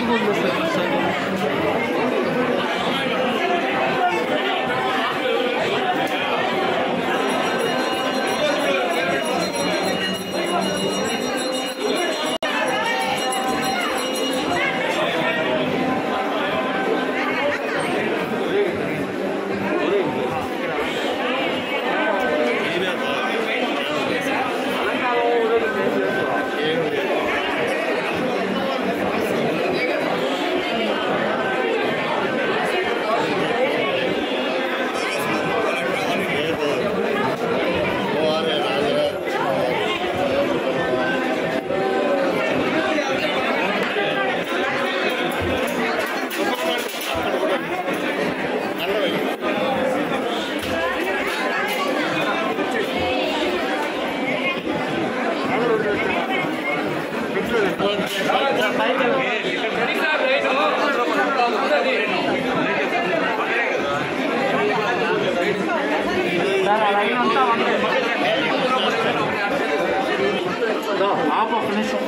ఆపు ఒక్క నిమిషం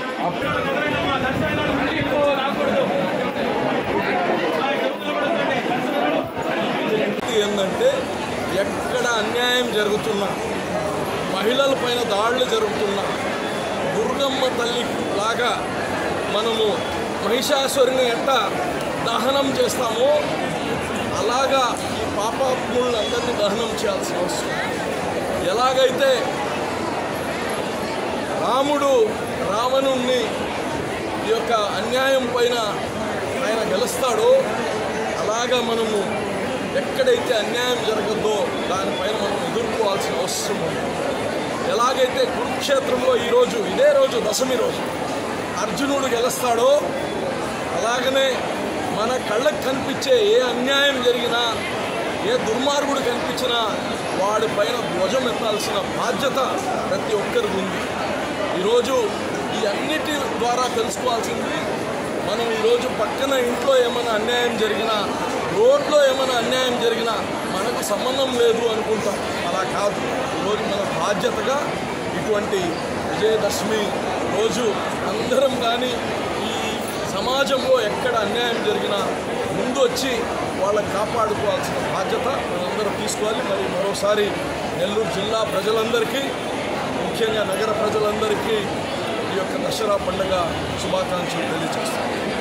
ఏంటంటే ఎక్కడ అన్యాయం జరుగుతున్నా మహిళల పైన దాడులు జరుగుతున్నా దుర్గమ్మ తల్లి లాగా మనము మహిషాసురుని ఎట్ట దహనం చేస్తామో అలాగా ఈ పాపాత్ములందరినీ దహనం చేయాల్సిన అవసరం ఎలాగైతే రాముడు రావణుణ్ణి ఈ యొక్క అన్యాయం పైన ఆయన గెలుస్తాడో అలాగా మనము ఎక్కడైతే అన్యాయం జరగద్దో దానిపైన మనం ఎదుర్కోవాల్సిన అవసరం ఉంది ఎలాగైతే కురుక్షేత్రంలో ఈరోజు ఇదే రోజు దశమి రోజు అర్జునుడు గెలుస్తాడో అలాగనే మన కళ్ళకు కనిపించే ఏ అన్యాయం జరిగినా ఏ దుర్మార్గుడు కనిపించినా వాడి పైన ధ్వజం ఎత్తాల్సిన బాధ్యత ప్రతి ఒక్కరికి ఉంది ఈరోజు ఈ అన్నిటి ద్వారా తెలుసుకోవాల్సింది మనం ఈరోజు పక్కన ఇంట్లో ఏమైనా అన్యాయం జరిగినా రోడ్లో ఏమైనా అన్యాయం జరిగినా మనకు సంబంధం లేదు అనుకుంటాం అలా కాదు ఈరోజు మన బాధ్యతగా ఇటువంటి విజయదశమి రోజు అందరం కానీ ఈ సమాజంలో ఎక్కడ అన్యాయం జరిగినా ముందు వచ్చి వాళ్ళని కాపాడుకోవాల్సిన బాధ్యత మనందరం తీసుకోవాలి మరి మరోసారి నెల్లూరు జిల్లా ప్రజలందరికీ ముఖ్యంగా నగర ప్రజలందరికీ ఈ యొక్క దసరా పండుగ శుభాకాంక్షలు తెలియజేస్తాను